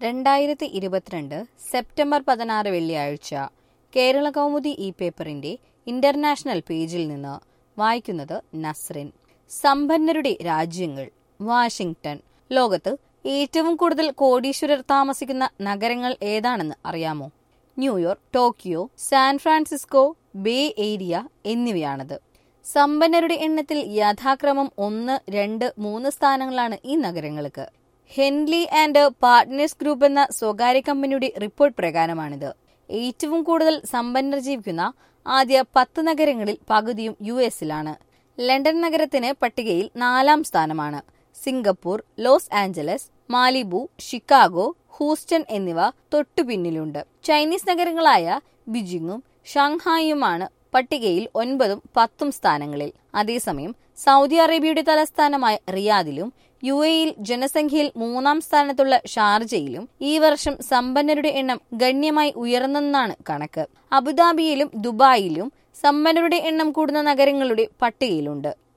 രണ്ടായിരത്തി ഇരുപത്തിരണ്ട് സെപ്റ്റംബർ പതിനാറ് വെള്ളിയാഴ്ച കേരള കൗമുദി ഈ പേപ്പറിന്റെ ഇന്റർനാഷണൽ പേജിൽ നിന്ന് വായിക്കുന്നത് നസ്രിൻ സമ്പന്നരുടെ രാജ്യങ്ങൾ വാഷിംഗ്ടൺ ലോകത്ത് ഏറ്റവും കൂടുതൽ കോടീശ്വരർ താമസിക്കുന്ന നഗരങ്ങൾ ഏതാണെന്ന് അറിയാമോ New York Tokyo San Francisco Bay Area എന്നിവയാണത് സമ്പന്നരുടെ എണ്ണത്തിൽ യഥാക്രമം ഒന്ന് രണ്ട് മൂന്ന് സ്ഥാനങ്ങളാണ് ഈ നഗരങ്ങൾക്ക് ഹെൻലി ആൻഡ് പാർട്ട്നേഴ്സ് ഗ്രൂപ്പ് എന്ന സ്വകാര്യ കമ്പനിയുടെ റിപ്പോർട്ട് പ്രകാരമാണിത് ഏറ്റവും കൂടുതൽ സമ്പന്നർ ജീവിക്കുന്ന ആദ്യ പത്ത് നഗരങ്ങളിൽ പകുതിയും യു എസിലാണ് ലണ്ടൻ നഗരത്തിന് പട്ടികയിൽ നാലാം സ്ഥാനമാണ് Singapore Los Angeles Malibu Chicago Houston എന്നിവ തൊട്ടുപിന്നിലുണ്ട് ചൈനീസ് നഗരങ്ങളായ ബീജിംഗും ഷാങ്ഹായിയുമാണ് പട്ടികയിൽ ഒൻപതും പത്തും സ്ഥാനങ്ങളിൽ അതേസമയം സൗദി അറേബ്യയുടെ തലസ്ഥാനമായ റിയാദിലും യു എയിൽ ജനസംഖ്യയിൽ മൂന്നാം സ്ഥാനത്തുള്ള ഷാർജയിലും ഈ വർഷം സമ്പന്നരുടെ എണ്ണം ഗണ്യമായി ഉയർന്നെന്നാണ് കണക്ക് അബുദാബിയിലും ദുബായിലും സമ്പന്നരുടെ എണ്ണം കൂടുന്ന നഗരങ്ങളുടെ പട്ടികയിലുണ്ട്